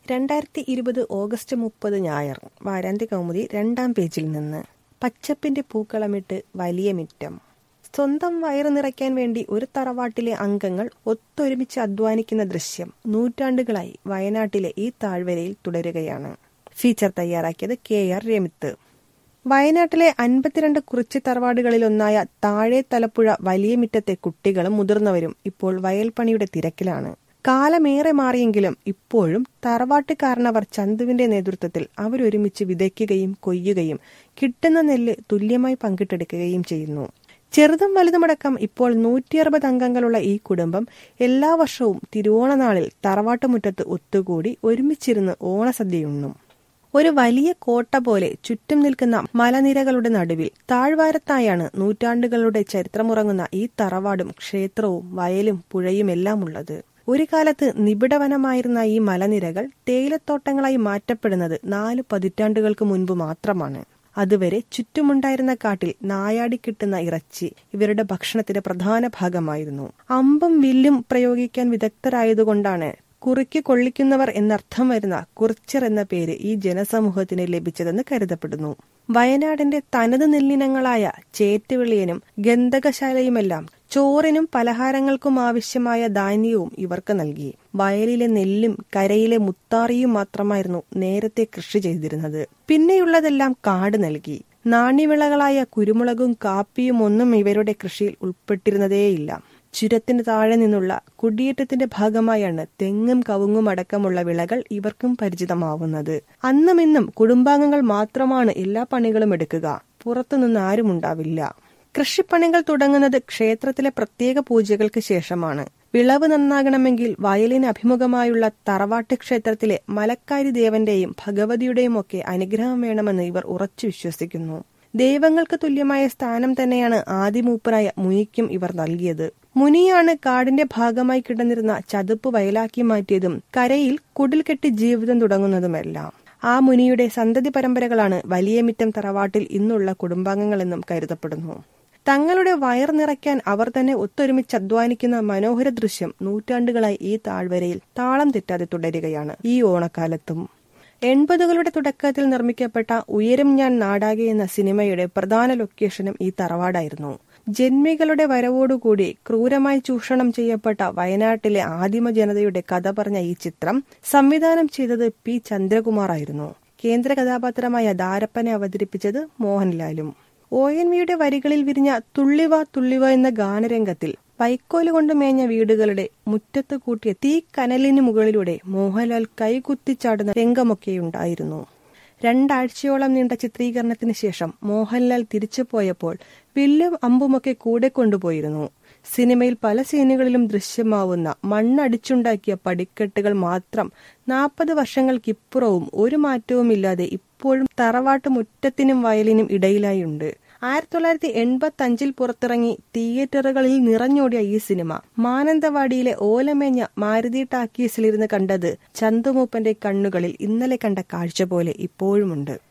രണ്ടായിരത്തി ഇരുപത് ഓഗസ്റ്റ് മുപ്പത് ഞായർ വാരാന്ത്യ കൗമുദി രണ്ടാം പേജിൽ നിന്ന് പച്ചപ്പിന്റെ പൂക്കളമിട്ട് വലിയ മിറ്റം സ്വന്തം വയറ് നിറയ്ക്കാൻ വേണ്ടി ഒരു തറവാട്ടിലെ അംഗങ്ങൾ ഒത്തൊരുമിച്ച് അധ്വാനിക്കുന്ന ദൃശ്യം നൂറ്റാണ്ടുകളായി വയനാട്ടിലെ ഈ താഴ്വരയിൽ തുടരുകയാണ് ഫീച്ചർ തയ്യാറാക്കിയത് കെ ആർ രമിത്ത് വയനാട്ടിലെ അൻപത്തിരണ്ട് കുറിച്ചി തറവാടുകളിലൊന്നായ താഴെ തലപ്പുഴ വലിയ മിറ്റത്തെ കുട്ടികളും മുതിർന്നവരും ഇപ്പോൾ വയൽപ്പണിയുടെ തിരക്കിലാണ് കാലമേറെ മാറിയെങ്കിലും ഇപ്പോഴും തറവാട്ടുകാരനവർ ചന്തുവിന്റെ നേതൃത്വത്തിൽ അവരൊരുമിച്ച് വിതയ്ക്കുകയും കൊയ്യുകയും കിട്ടുന്ന നെല്ല് തുല്യമായി പങ്കിട്ടെടുക്കുകയും ചെയ്യുന്നു ചെറുതും വലുതുമടക്കം ഇപ്പോൾ നൂറ്റിയറുപത് അംഗങ്ങളുള്ള ഈ കുടുംബം എല്ലാ വർഷവും തിരുവോണനാളിൽ തറവാട്ടുമുറ്റത്ത് ഒത്തുകൂടി ഒരുമിച്ചിരുന്ന് ഓണസദ്യയുണ്ണും ഒരു വലിയ കോട്ട പോലെ ചുറ്റും നിൽക്കുന്ന മലനിരകളുടെ നടുവിൽ താഴ്വാരത്തായാണ് നൂറ്റാണ്ടുകളുടെ ചരിത്രമുറങ്ങുന്ന ഈ തറവാടും ക്ഷേത്രവും വയലും പുഴയും എല്ലാം ഉള്ളത് ഒരു കാലത്ത് നിബിഡവനമായിരുന്ന ഈ മലനിരകൾ തേയിലത്തോട്ടങ്ങളായി മാറ്റപ്പെടുന്നത് നാല് പതിറ്റാണ്ടുകൾക്ക് മുൻപ് മാത്രമാണ് അതുവരെ ചുറ്റുമുണ്ടായിരുന്ന കാട്ടിൽ നായാടി കിട്ടുന്ന ഇറച്ചി ഇവരുടെ ഭക്ഷണത്തിന്റെ പ്രധാന ഭാഗമായിരുന്നു അമ്പും വില്ലും പ്രയോഗിക്കാൻ വിദഗ്ധരായതുകൊണ്ടാണ് കുറിക്ക് കൊള്ളിക്കുന്നവർ എന്നർത്ഥം വരുന്ന കുറിച്ചർ എന്ന പേര് ഈ ജനസമൂഹത്തിന് ലഭിച്ചതെന്ന് കരുതപ്പെടുന്നു വയനാടിന്റെ തനത് നെല്ലിനങ്ങളായ ചേറ്റുവിളിയനും ഗന്ധകശാലയുമെല്ലാം ചോറിനും പലഹാരങ്ങൾക്കും ആവശ്യമായ ധാന്യവും ഇവർക്ക് നൽകി വയലിലെ നെല്ലും കരയിലെ മുത്താറിയും മാത്രമായിരുന്നു നേരത്തെ കൃഷി ചെയ്തിരുന്നത് പിന്നെയുള്ളതെല്ലാം കാട് നൽകി നാണ്യവിളകളായ കുരുമുളകും കാപ്പിയും ഒന്നും ഇവരുടെ കൃഷിയിൽ ഉൾപ്പെട്ടിരുന്നതേയില്ല ചുരത്തിന് താഴെ നിന്നുള്ള കുടിയേറ്റത്തിന്റെ ഭാഗമായാണ് തെങ്ങും കവുങ്ങും അടക്കമുള്ള വിളകൾ ഇവർക്കും പരിചിതമാവുന്നത് അന്നും ഇന്നും കുടുംബാംഗങ്ങൾ മാത്രമാണ് എല്ലാ പണികളും എടുക്കുക പുറത്തുനിന്ന് ആരും ഉണ്ടാവില്ല കൃഷിപ്പണികൾ തുടങ്ങുന്നത് ക്ഷേത്രത്തിലെ പ്രത്യേക പൂജകൾക്ക് ശേഷമാണ് വിളവ് നന്നാകണമെങ്കിൽ വയലിന് അഭിമുഖമായുള്ള തറവാട്ട് ക്ഷേത്രത്തിലെ മലക്കാരി ദേവന്റെയും ഭഗവതിയുടെയും ഒക്കെ അനുഗ്രഹം വേണമെന്ന് ഇവർ ഉറച്ചു വിശ്വസിക്കുന്നു ദൈവങ്ങൾക്ക് തുല്യമായ സ്ഥാനം തന്നെയാണ് ആദിമൂപ്പരായ മുനിക്കും ഇവർ നൽകിയത് മുനിയാണ് കാടിന്റെ ഭാഗമായി കിടന്നിരുന്ന ചതുപ്പ് വയലാക്കി മാറ്റിയതും കരയിൽ കുടിൽ കെട്ടി ജീവിതം തുടങ്ങുന്നതുമെല്ലാം ആ മുനിയുടെ സന്തതി പരമ്പരകളാണ് വലിയമിറ്റം തറവാട്ടിൽ ഇന്നുള്ള കുടുംബാംഗങ്ങളെന്നും കരുതപ്പെടുന്നു തങ്ങളുടെ വയർ നിറയ്ക്കാൻ അവർ തന്നെ ഒത്തൊരുമിച്ച് അധ്വാനിക്കുന്ന മനോഹര ദൃശ്യം നൂറ്റാണ്ടുകളായി ഈ താഴ്വരയിൽ താളം തെറ്റാതെ തുടരുകയാണ് ഈ ഓണക്കാലത്തും എൺപതുകളുടെ തുടക്കത്തിൽ നിർമ്മിക്കപ്പെട്ട ഉയരും ഞാൻ നാടാകെ എന്ന സിനിമയുടെ പ്രധാന ലൊക്കേഷനും ഈ തറവാടായിരുന്നു ജന്മികളുടെ വരവോടുകൂടി ക്രൂരമായി ചൂഷണം ചെയ്യപ്പെട്ട വയനാട്ടിലെ ആദിമ ജനതയുടെ കഥ പറഞ്ഞ ഈ ചിത്രം സംവിധാനം ചെയ്തത് പി ചന്ദ്രകുമാർ ആയിരുന്നു കേന്ദ്ര കഥാപാത്രമായ ദാരപ്പനെ അവതരിപ്പിച്ചത് മോഹൻലാലും ഒ എൻ വിയുടെ വരികളിൽ വിരിഞ്ഞ തുള്ളിവ തുള്ളിവ എന്ന ഗാനരംഗത്തിൽ വൈക്കോല് കൊണ്ട് മേഞ്ഞ വീടുകളുടെ മുറ്റത്ത് കൂട്ടിയ തീ കനലിന് മുകളിലൂടെ മോഹൻലാൽ കൈകുത്തിച്ചാടുന്ന രംഗമൊക്കെയുണ്ടായിരുന്നു രണ്ടാഴ്ചയോളം നീണ്ട ചിത്രീകരണത്തിന് ശേഷം മോഹൻലാൽ തിരിച്ചു പോയപ്പോൾ വില്ലും അമ്പുമൊക്കെ കൂടെ കൊണ്ടുപോയിരുന്നു സിനിമയിൽ പല സീനുകളിലും ദൃശ്യമാവുന്ന മണ്ണടിച്ചുണ്ടാക്കിയ പടിക്കെട്ടുകൾ മാത്രം നാൽപ്പത് വർഷങ്ങൾക്കിപ്പുറവും ഒരു മാറ്റവുമില്ലാതെ ഇപ്പോഴും തറവാട്ട് മുറ്റത്തിനും വയലിനും ഇടയിലായുണ്ട് ആയിരത്തി തൊള്ളായിരത്തി എൺപത്തി അഞ്ചിൽ പുറത്തിറങ്ങി തിയേറ്ററുകളിൽ നിറഞ്ഞോടിയ ഈ സിനിമ മാനന്തവാടിയിലെ ഓലമേഞ്ഞ മാരുതി ടാക്കീസിലിരുന്ന് കണ്ടത് ചന്തുമൂപ്പന്റെ കണ്ണുകളിൽ ഇന്നലെ കണ്ട കാഴ്ച പോലെ ഇപ്പോഴുമുണ്ട്